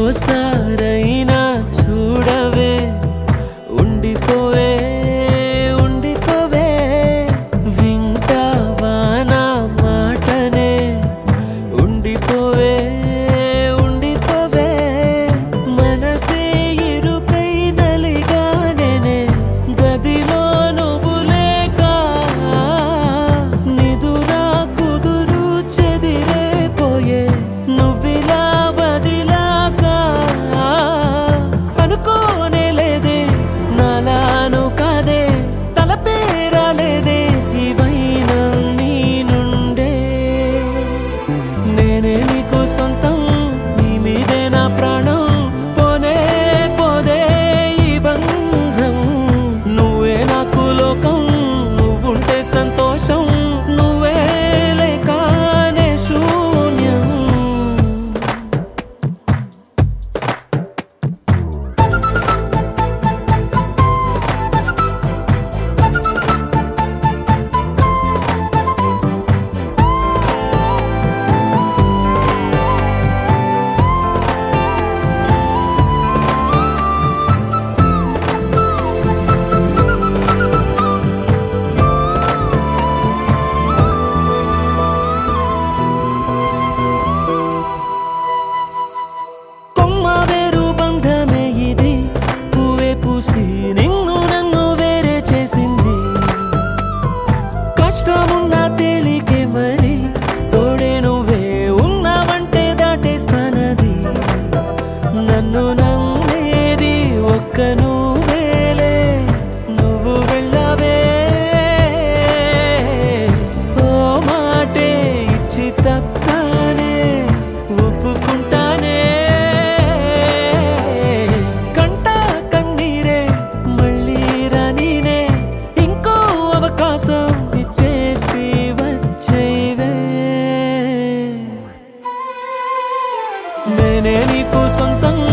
ఓసారైనా చూడవే ఉండిపోవే ఉండిపోవే వింటావా నా మాటనే ఉండిపోవే ఉండిపోవే మనసే ఇరుకై నలిగానే గదిలో నువ్వు లేక నిదురా కుదురు చెదిరే పోయే నువ్విలా వదిలాక అనుకోనే లేదే నాలాను కాదే తలపేరాలేదే ఇవైనా నీ నుండే నేనే నీకు సొంతం నీ మీదే నా ప్రాణం పోనే పోదే ఈ బంధం నువ్వే నాకు లోకం నువ్వుంటే సంతోషం నువ్వే లేకానే శూన్యం కొమ్మ వేరు బంధమే ఇది పువ్వే పూసి నిన్ను నన్ను వేరే చేసింది కష్టమున్నా తేలికే మరి తోడే నువ్వే ఉన్నావంటే దాటేస్తానది నన్ను నమ్మేది ఒక్క నువ్వేలే నువ్వు వెళ్ళవే ఓ మాటే ఇచ్చి తప్పానే ఒప్పుకుంటానే కంట కన్నీరే మళ్ళీ రానీనే ఇంకో అవకాశం ఇచ్చేసి వచ్చేవే నేనే నీకు సొంతం